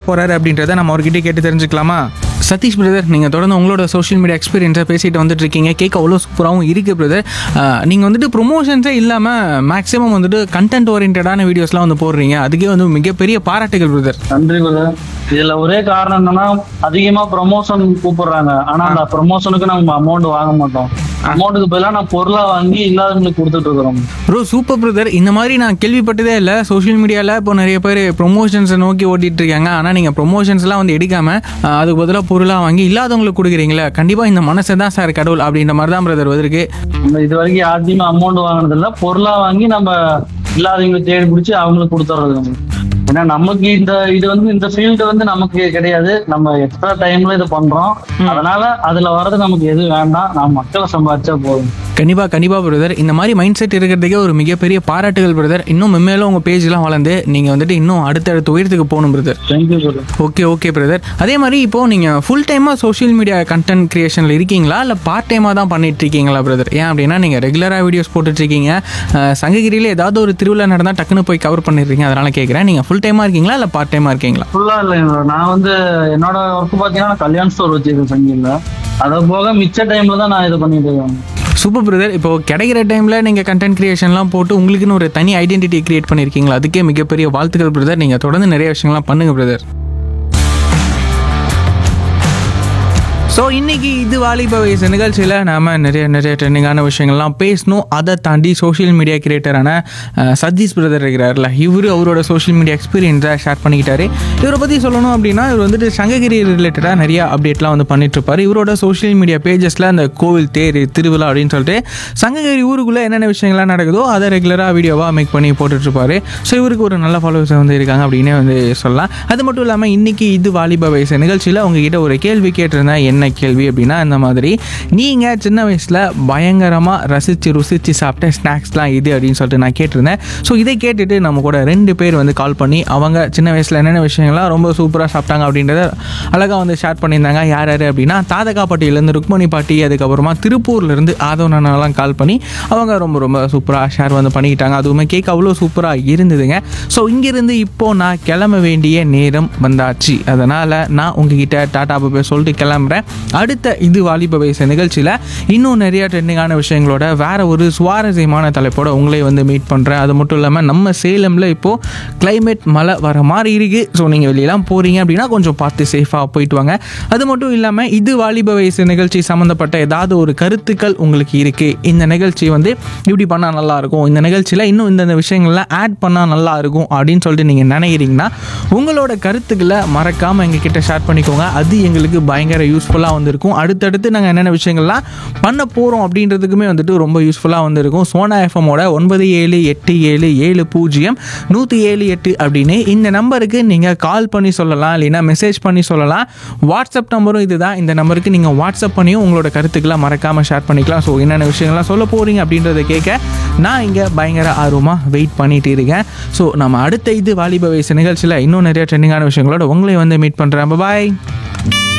போகிறாரு அப்படின்றத நம்ம அவர்கிட்ட கேட்டு தெரிஞ்சுக்கலாமா சதீஷ் பிரதர் நீங்கள் தொடர்ந்து உங்களோட சோஷியல் மீடியா எக்ஸ்பீரியன்ஸை பேசிட்டு வந்துட்டு இருக்கீங்க கேட்க அவ்வளோ சூப்பராகவும் இருக்குது பிரதர் நீங்கள் வந்துட்டு ப்ரொமோஷன்ஸே இல்லாமல் மேக்ஸிமம் வந்துட்டு கண்டென்ட் ஓரியன்டான வீடியோஸ்லாம் வந்து போடுறீங்க அதுக்கே வந்து மிகப்பெரிய பாராட்டுகள் பிரதர் நன்றி பிரதர் இதுல ஒரே காரணம் என்னன்னா அதிகமா ப்ரமோஷன் கூப்பிடுறாங்க ஆனா அந்த ப்ரமோஷனுக்கு நம்ம அமௌண்ட் வாங்க மாட்டோம் அமௌண்ட்டுக்கு பதிலாக நான் பொருளா வாங்கி இல்லாதவங்களுக்கு கொடுத்துட்டு இருக்கிறோம் ப்ரோ சூப்பர் பிரதர் இந்த மாதிரி நான் கேள்விப்பட்டதே இல்லை சோஷியல் மீடியாவில் இப்போ நிறைய பேர் ப்ரொமோஷன்ஸை நோக்கி ஓட்டிட்டு இருக்காங்க ஆனால் நீங்கள் ப்ரொமோஷன்ஸ்லாம் வந்து எடுக்காமல் அதுக்கு பதிலாக பொருளாக வாங்கி இல்லாதவங்களுக்கு கொடுக்குறீங்களே கண்டிப்பாக இந்த மனசை தான் சார் கடவுள் அப்படின்ற மாதிரி தான் பிரதர் வந்திருக்கு நம்ம இது வரைக்கும் யார்ட்டையுமே அமௌண்ட் வாங்கினது இல்ல பொருளா வாங்கி நம்ம இல்லாதவங்களை தேடி பிடிச்சி அவங்களுக்கு கொடுத்துறது நம்ம. ஏன்னா நமக்கு இந்த இது வந்து இந்த ஃபீல்டு வந்து நமக்கு கிடையாது நம்ம எக்ஸ்ட்ரா டைம்ல இது பண்றோம் அதனால அதுல வர்றது நமக்கு எதுவும் வேண்டாம் நான் மக்களை சம்பாதிச்சா போதும் கண்டிப்பாக கண்டிப்பாக பிரதர் இந்த மாதிரி மைண்ட் செட் இருக்கிறதுக்கே ஒரு மிகப்பெரிய பாராட்டுகள் பிரதர் இன்னும் மென்மேலும் உங்கள் பேஜ்லாம் வளர்ந்து நீங்கள் வந்துட்டு இன்னும் அடுத்தடுத்த உயரத்துக்கு போகணும் brother thank you brother okay okay brother அதே மாதிரி இப்போ நீங்கள் ஃபுல் டைமாக சோஷியல் மீடியா கண்டென்ட் கிரியேஷனில் இருக்கீங்களா இல்லை பார்ட் டைமாக தான் பண்ணிட்டு இருக்கீங்களா பிரதர் ஏன் அப்படின்னா நீங்கள் ரெகுலராக வீடியோஸ் போட்டுட்ருக்கீங்க சங்ககிரியில் ஏதாவது ஒரு திருவிழா நடந்தால் டக்குன்னு போய் கவர் பண்ணிடுறீங்க அதனால் கேட்குறேன் நீங்கள் ஃபுல் டைமாக இருக்கீங்களா இல்லை பார்ட் டைமாக இருக்கீங்களா ஃபுல்லா இல்லைங்க நான் வந்து என்னோட ஒர்க் பாத்தீங்கன்னா நான் கல்யாண் ஸ்டோர் வச்சிருக்கேன் சங்கில அதை போக மிச்ச டைம்ல தான் நான் இது பண்ணிட்டு இருக்கேன் சூப்பர் பிரதர் இப்போ கிடைக்கிற டைமில் நீங்கள் கண்டென்ட் கிரியேஷன்லாம் போட்டு உங்களுக்குன்னு ஒரு தனி ஐடென்டிட்டி கிரியேட் பண்ணியிருக்கீங்களா அதுக்கே மிகப்பெரிய வாழ்த்துக்கள் பிரதர் நீங்கள் தொடர்ந்து நிறைய விஷயங்கள்லாம் பண்ணுங்கள் பிரதர் ஸோ இன்னைக்கு இது வாலிப வயசு நிகழ்ச்சியில் நாம் நிறைய நிறைய ட்ரெண்டிங்கான விஷயங்கள்லாம் பேசணும் அதை தாண்டி சோஷியல் மீடியா கிரியேட்டரான அஹ், சதீஷ் பிரதர் இருக்கிறார்ல இவர் அவரோட சோஷியல் மீடியா எக்ஸ்பீரியன்ஸை ஷேர் பண்ணிக்கிட்டாரு இவரை பற்றி சொல்லணும் அப்படின்னா இவர் வந்துட்டு சங்ககிரி ரிலேட்டடாக நிறைய அப்டேட்லாம் வந்து பண்ணிட்டு இருப்பாரு இவரோட சோஷியல் மீடியா பேஜஸில் அந்த கோவில் தேர் திருவிழா அப்படின்னு சொல்லிட்டு சங்ககிரி ஊருக்குள்ளே என்னென்ன விஷயங்கள்லாம் நடக்குதோ அதை ரெகுலராக வீடியோவாக மேக் பண்ணி போட்டுட்ருப்பாரு ஸோ இவருக்கு ஒரு நல்ல ஃபாலோவர்ஸ் வந்து இருக்காங்க அப்படின்னே வந்து சொல்லலாம் அது மட்டும் இல்லாமல் இன்னைக்கு இது வாலிப வயசு நிகழ்ச்சியில் உங்ககிட்ட ஒரு கேள்வி கேட்டிருந்தேன் என்ன கேள்வி அப்படின்னா இந்த மாதிரி நீங்கள் சின்ன வயசில் பயங்கரமாக ரசித்து ருசித்து சாப்பிட்ட ஸ்நாக்ஸ்லாம் இது அப்படின்னு சொல்லிட்டு நான் கேட்டிருந்தேன் ஸோ இதை கேட்டுட்டு நம்ம கூட ரெண்டு பேர் வந்து கால் பண்ணி அவங்க சின்ன வயசில் என்னென்ன விஷயங்கள்லாம் ரொம்ப சூப்பராக சாப்பிட்டாங்க அப்படின்றத அழகாக வந்து ஷேர் பண்ணியிருந்தாங்க யார் யார் அப்படின்னா தாதகாப்பட்டியிலேருந்து ருக்மணி பாட்டி அதுக்கப்புறமா திருப்பூர்லேருந்து ஆதவனாலாம் கால் பண்ணி அவங்க ரொம்ப ரொம்ப சூப்பராக ஷேர் வந்து பண்ணிக்கிட்டாங்க அதுவுமே கேட்க அவ்வளோ சூப்பராக இருந்ததுங்க ஸோ இங்கேருந்து இப்போது நான் கிளம்ப வேண்டிய நேரம் வந்தாச்சு அதனால் நான் உங்ககிட்ட டாடா பாபே சொல்லிட்டு கிளம்புறேன் அடுத்த இது வாலிப வயசு நிகழ்ச்சியில் இன்னும் நிறைய ட்ரெண்டிங்கான விஷயங்களோட வேற ஒரு சுவாரஸ்யமான தலைப்போட உங்களே வந்து மீட் பண்ணுறேன் அது மட்டும் இல்லாமல் நம்ம சேலமில் இப்போது climate மழை வர மாதிரி இருக்குது ஸோ நீங்கள் வெளியெல்லாம் போகிறீங்க அப்படின்னா கொஞ்சம் பார்த்து சேஃபாக போயிட்டு வாங்க அது மட்டும் இல்லாமல் இது வாலிப வயசு நிகழ்ச்சி சம்மந்தப்பட்ட ஏதாவது ஒரு கருத்துக்கள் உங்களுக்கு இருக்குது இந்த நிகழ்ச்சி வந்து இப்படி பண்ணால் நல்லாயிருக்கும் இந்த நிகழ்ச்சியில் இன்னும் இந்தந்த விஷயங்கள்லாம் ஆட் பண்ணால் நல்லா இருக்கும் அப்படின்னு சொல்லிட்டு நீங்கள் நினைக்கிறீங்கன்னா உங்களோட கருத்துக்களை மறக்காமல் எங்ககிட்ட ஷேர் பண்ணிக்கோங்க அது எங்களுக்கு பயங்கர யூஸ்ஃபுல்லாக வந்திருக்கும் அடுத்தடுத்து நாங்கள் என்னென்ன விஷயங்கள்லாம் பண்ண போகிறோம் அப்படின்றதுக்குமே வந்துட்டு ரொம்ப யூஸ்ஃபுல்லாக வந்திருக்கும் சோனா எஃப்எம்மோட ஒன்பது ஏழு எட்டு ஏழு ஏழு பூஜ்ஜியம் நூற்றி ஏழு எட்டு அப்படின்னு இந்த நம்பருக்கு நீங்கள் கால் பண்ணி சொல்லலாம் இல்லைன்னா மெசேஜ் பண்ணி சொல்லலாம் வாட்ஸ்அப் நம்பரும் இதுதான் இந்த நம்பருக்கு நீங்கள் வாட்ஸ்அப் பண்ணியும் உங்களோட கருத்துக்களை மறக்காமல் ஷேர் பண்ணிக்கலாம் ஸோ என்னென்ன விஷயங்கள்லாம் சொல்ல போகிறீங்க அப்படின்றத கேட்க நான் இங்கே பயங்கர ஆர்வமாக வெயிட் பண்ணிட்டு இருக்கேன் ஸோ நம்ம அடுத்த இது வாலிப வயசு நிகழ்ச்சியில் இன்னும் நிறைய ட்ரெண்டிங்கான விஷயங்களோட உங்களை வந்து மீட் பண்ணுறேன் பாய்